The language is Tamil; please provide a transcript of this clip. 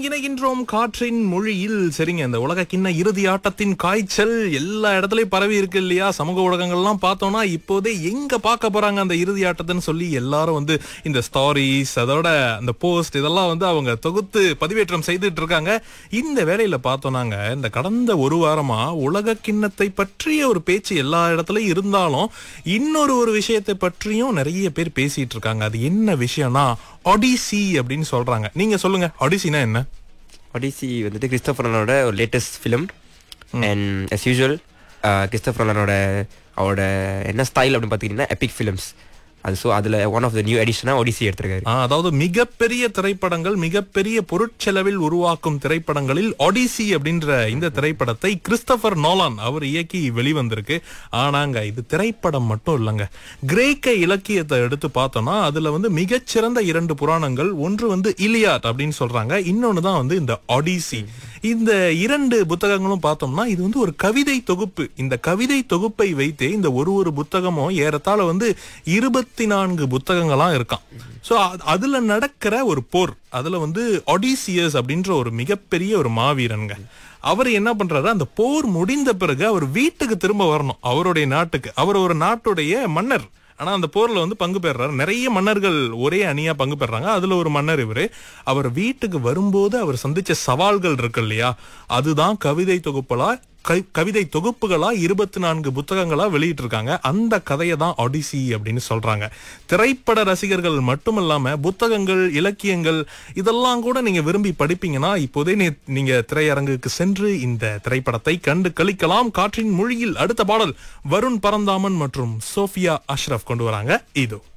இணைகின்றோம் காற்றின் மொழியில் சரிங்க இந்த உலக கிண்ண இறுதி ஆட்டத்தின் காய்ச்சல் எல்லா இடத்துலயும் பரவி இருக்கு இல்லையா சமூக ஊடகங்கள்லாம் பார்த்தோம்னா இப்போதே எங்க பார்க்க போறாங்க அந்த இறுதி ஆட்டத்தைன்னு சொல்லி எல்லாரும் வந்து இந்த ஸ்டாரிஸ் அதோட அந்த போஸ்ட் இதெல்லாம் வந்து அவங்க தொகுத்து பதிவேற்றம் செய்துட்டு இருக்காங்க இந்த வேலையில பார்த்தோம்னாங்க இந்த கடந்த ஒரு வாரமா உலக கிண்ணத்தை பற்றிய ஒரு பேச்சு எல்லா இடத்துலயும் இருந்தாலும் இன்னொரு ஒரு விஷயத்தை பற்றியும் நிறைய பேர் பேசிட்டு இருக்காங்க அது என்ன விஷயம்னா ஒடிசி அப்படின்னு சொல்றாங்க நீங்க சொல்லுங்க ஒடிசினா என்ன ஒடிசி வந்துட்டு கிறிஸ்டோபர் நோலனோட ஒரு latest film and as usual Christopher நோலனோட அவரோட என்ன ஸ்டைல் அப்படின்னு பார்த்தீங்கன்னா எபிக் ஃபிலிம்ஸ் அது ஸோ அதில் ஒன் ஆஃப் த நியூ எடிஷனாக ஒடிசி எடுத்திருக்காரு ஆ, அதாவது மிகப்பெரிய திரைப்படங்கள் மிகப்பெரிய பொருட்செலவில் உருவாக்கும் திரைப்படங்களில் ஒடிசி அப்படின்ற இந்த திரைப்படத்தை கிறிஸ்டபர் நோலான் அவர் இயக்கி வெளிவந்திருக்கு ஆனாங்க இது திரைப்படம் மட்டும் இல்லைங்க கிரேக்க இலக்கியத்தை எடுத்து பார்த்தோம்னா அதுல வந்து மிகச்சிறந்த இரண்டு புராணங்கள் ஒன்று வந்து இலியாட் அப்படின்னு சொல்றாங்க இன்னொன்னு தான் வந்து இந்த ஒடிசி இந்த இரண்டு புத்தகங்களும் பார்த்தோம்னா இது வந்து ஒரு கவிதை தொகுப்பு இந்த கவிதை தொகுப்பை வைத்தே இந்த ஒரு ஒரு புத்தகமும் ஏறத்தாழ வந்து இருபத்தி நான்கு புத்தகங்களா இருக்கான் சோ அதுல நடக்கிற ஒரு போர் அதுல வந்து ஒடிசியஸ் அப்படின்ற ஒரு மிகப்பெரிய ஒரு மாவீரனுங்க அவர் என்ன பண்றாரு அந்த போர் முடிந்த பிறகு அவர் வீட்டுக்கு திரும்ப வரணும் அவருடைய நாட்டுக்கு அவர் ஒரு நாட்டுடைய மன்னர் ஆனா அந்த போர்ல வந்து பங்கு பெறாரு நிறைய மன்னர்கள் ஒரே அணியா பங்கு பெறாங்க அதுல ஒரு மன்னர் இவரு அவர் வீட்டுக்கு வரும்போது அவர் சந்திச்ச சவால்கள் இருக்கு இல்லையா அதுதான் கவிதை தொகுப்பலா கை- கவிதை தொகுப்புகளா இருபத்தி நான்கு புத்தகங்களா வெளியிட்டு இருக்காங்க அந்த கதையை தான் ஒடிசி அப்படின்னு சொல்றாங்க திரைப்பட ரசிகர்கள் மட்டுமல்லாம புத்தகங்கள் இலக்கியங்கள் இதெல்லாம் கூட நீங்க விரும்பி படிப்பீங்கன்னா இப்போதே நீ- நீங்க திரையரங்குக்கு சென்று இந்த திரைப்படத்தை கண்டு கழிக்கலாம் காற்றின் மொழியில் அடுத்த பாடல் வருண் பரந்தாமன் மற்றும் சோஃபியா அஷ்ரப் கொண்டு வராங்க இதோ